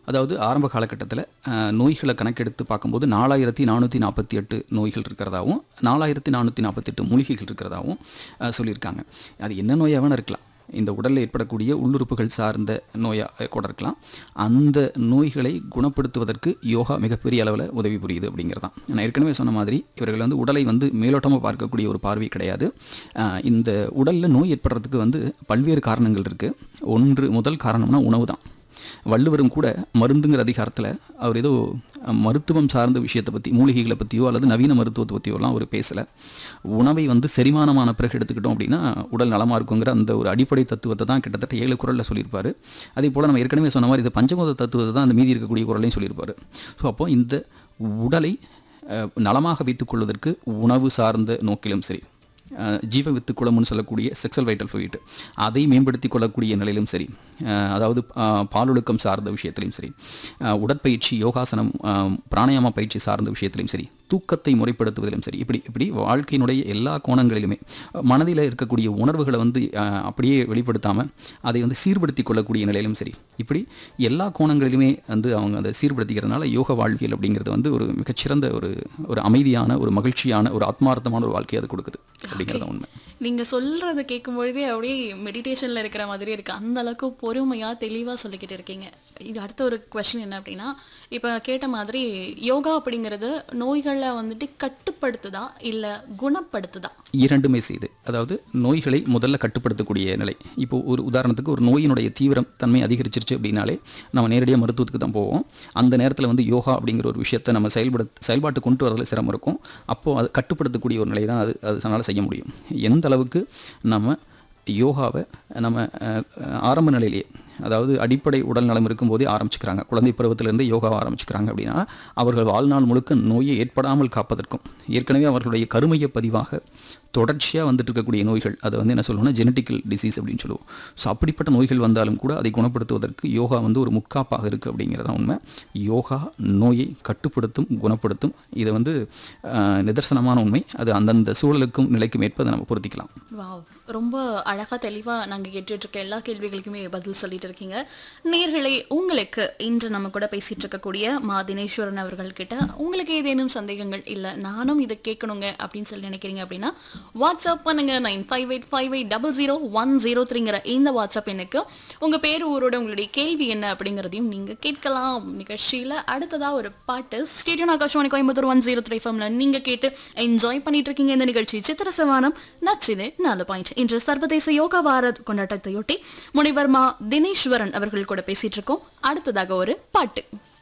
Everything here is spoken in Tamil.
அதாவது ஆரம்ப காலகட்டத்தில் நோய்களை கணக்கெடுத்து பார்க்கும்போது நாலாயிரத்தி நானூற்றி நாற்பத்தி எட்டு நோய்கள் இருக்கிறதாவும் நாலாயிரத்தி நானூற்றி நாற்பத்தெட்டு மூலிகைகள் இருக்கிறதாவும் அஹ், சொல்லியிருக்காங்க அது என்ன நோயாக வேணா இருக்கலாம் இந்த உடலில் ஏற்படக்கூடிய உள்ளுறுப்புகள் சார்ந்த நோயாக கூட இருக்கலாம் அந்த நோய்களை குணப்படுத்துவதற்கு யோகா மிகப்பெரிய அளவில் உதவி புரியுது அப்படிங்கிறது தான் நான் ஏற்கனவே சொன்ன மாதிரி இவர்கள் வந்து உடலை வந்து மேலோட்டமாக பார்க்கக்கூடிய ஒரு பார்வை கிடையாது ஆஹ் இந்த உடலில் நோய் ஏற்படுறதுக்கு வந்து பல்வேறு காரணங்கள் இருக்குது ஒன்று முதல் காரணம்னா உணவு தான் வள்ளுவரும் கூட மருந்துங்கிற அதிகாரத்தில் அவர் ஏதோ அஹ், மருத்துவம் சார்ந்த விஷயத்தை பற்றி மூலிகைகளை பற்றியோ அல்லது நவீன மருத்துவத்தை பற்றியோலாம் அவர் பேசலை உணவை வந்து செரிமானமான பிறகு எடுத்துக்கிட்டோம் அப்படின்னா உடல் நலமாக இருக்குங்கிற அந்த ஒரு அடிப்படை தத்துவத்தை தான் கிட்டத்தட்ட ஏழு குரலில் சொல்லியிருப்பார் அதே போல் நம்ம ஏற்கனவே சொன்ன மாதிரி இந்த பஞ்சபூத தத்துவத்தை தான் அந்த மீதி இருக்கக்கூடிய குரலையும் சொல்லியிருப்பார் ஸோ அப்போ இந்த உடலை அஹ், நலமாக வைத்துக்கொள்வதற்கு உணவு சார்ந்த நோக்கிலும் சரி அஹ், ஜீவ வித்து குளம்னு சொல்லக்கூடிய செக்ஸுவல் வைட்டல் ஃபுயிட் அதை மேம்படுத்தி கொள்ளக்கூடிய நிலையிலும் சரி அஹ், அதாவது அஹ், பாலொழுக்கம் சார்ந்த விஷயத்திலையும் சரி அஹ், உடற்பயிற்சி யோகாசனம் அஹ், பிராணாயாம பயிற்சி சார்ந்த விஷயத்திலையும் சரி தூக்கத்தை முறைப்படுத்துவதிலும் சரி இப்படி இப்படி வாழ்க்கையினுடைய எல்லா கோணங்களிலுமே மனதில் இருக்கக்கூடிய உணர்வுகளை வந்து அஹ், அப்படியே வெளிப்படுத்தாமல் அதை வந்து சீர்படுத்தி கொள்ளக்கூடிய நிலையிலும் சரி இப்படி எல்லா கோணங்களிலுமே வந்து அவங்க அதை சீர்படுத்திக்கிறதுனால யோக வாழ்வியல் அப்படிங்கிறது வந்து ஒரு மிகச்சிறந்த ஒரு ஒரு அமைதியான ஒரு மகிழ்ச்சியான ஒரு ஆத்மார்த்தமான ஒரு வாழ்க்கையை அது கொடுக்குது அப்படிங்கிறது உண்மை நீங்க சொல்றத கேட்கும் பொழுதே அப்படியே மெடிடேஷன்ல இருக்கிற மாதிரி இருக்கு அந்த அளவுக்கு பொறுமையா தெளிவா சொல்லிக்கிட்டு இருக்கீங்க இது அடுத்த ஒரு கொஸ்டின் என்ன அப்படின்னா இப்ப கேட்ட மாதிரி யோகா அப்படிங்கிறது நோய்களை வந்துட்டு கட்டுப்படுத்துதா இல்ல குணப்படுத்துதா இரண்டுமே செய்து அதாவது நோய்களை முதல்ல கட்டுப்படுத்தக்கூடிய நிலை இப்போ ஒரு உதாரணத்துக்கு ஒரு நோயினுடைய தீவிரம் தன்மை அதிகரிச்சிருச்சு அப்படின்னாலே நம்ம நேரடியாக மருத்துவத்துக்கு தான் போவோம் அந்த நேரத்தில் வந்து யோகா அப்படிங்கிற ஒரு விஷயத்தை நம்ம செயல்பட செயல்பாட்டு கொண்டு வரதுல சிரமம் இருக்கும் அப்போது அது கட்டுப்படுத்தக்கூடிய ஒரு நிலை தான் அது அது அதனால் செய்ய முடியும் எந்த அளவுக்கு நம்ம யோகாவை நம்ம அஹ், ஆரம்ப நிலையிலேயே அதாவது அடிப்படை உடல் நலம் இருக்கும்போதே ஆரம்பிச்சுக்கிறாங்க குழந்தை பருவத்திலிருந்து யோகாவை ஆரம்பிச்சுக்கிறாங்க அப்படின்னா அவர்கள் வாழ்நாள் முழுக்க நோயை ஏற்படாமல் காப்பதற்கும் ஏற்கனவே அவர்களுடைய கருமைய பதிவாக தொடர்ச்சியாக வந்துட்டு இருக்கக்கூடிய நோய்கள் அதை வந்து என்ன சொல்லுவோம்னா ஜெனட்டிக்கல் டிசீஸ் அப்படின்னு சொல்லுவோம் ஸோ அப்படிப்பட்ட நோய்கள் வந்தாலும் கூட அதை குணப்படுத்துவதற்கு யோகா வந்து ஒரு முக்காப்பாக இருக்குது அப்படிங்கிறதா உண்மை யோகா நோயை கட்டுப்படுத்தும் குணப்படுத்தும் இது வந்து அஹ், நிதர்சனமான உண்மை அது அந்தந்த சூழலுக்கும் நிலைக்கும் ஏற்ப அதை நம்ம பொருத்திக்கலாம் வாவ் ரொம்ப அழகா தெளிவா நாங்க கேட்டுட்டு இருக்க எல்லா கேள்விகளுக்குமே பதில் சொல்லிட்டு இருக்கீங்க நேர்களை உங்களுக்கு இன்று நம்ம கூட பேசிட்டு இருக்கக்கூடிய மா தினேஸ்வரன் அவர்கள் கிட்ட உங்களுக்கு ஏதேனும் சந்தேகங்கள் இல்ல நானும் இதை கேட்கணுங்க அப்படின்னு சொல்லி நினைக்கிறீங்க அப்படின்னா வாட்ஸ்அப் பண்ணுங்க nine five eight five eight double zero one zero த்ரீங்கிற இந்த வாட்ஸ்அப் எண்ணுக்கு உங்க பேர் ஊரோட உங்களுடைய கேள்வி என்ன அப்படிங்கிறதையும் நீங்க கேட்கலாம் நிகழ்ச்சியில அடுத்ததா ஒரு பாட்டு stadium Akashvani Coimbatore one zero three ஃபம்ல நீங்க கேட்டு என்ஜாய் பண்ணிட்டு இருக்கீங்க இந்த நிகழ்ச்சி சித்திர சவானம் நச்சிது நாலு பாயிண்ட் இன்று சர்வதேச யோகா வார கொண்டாட்டத்தையொட்டி முனைவர் மா தினேஸ்வரன் அவர்கள் கூட பேசிட்டு இருக்கோம் அடுத்ததாக ஒரு பாட்டு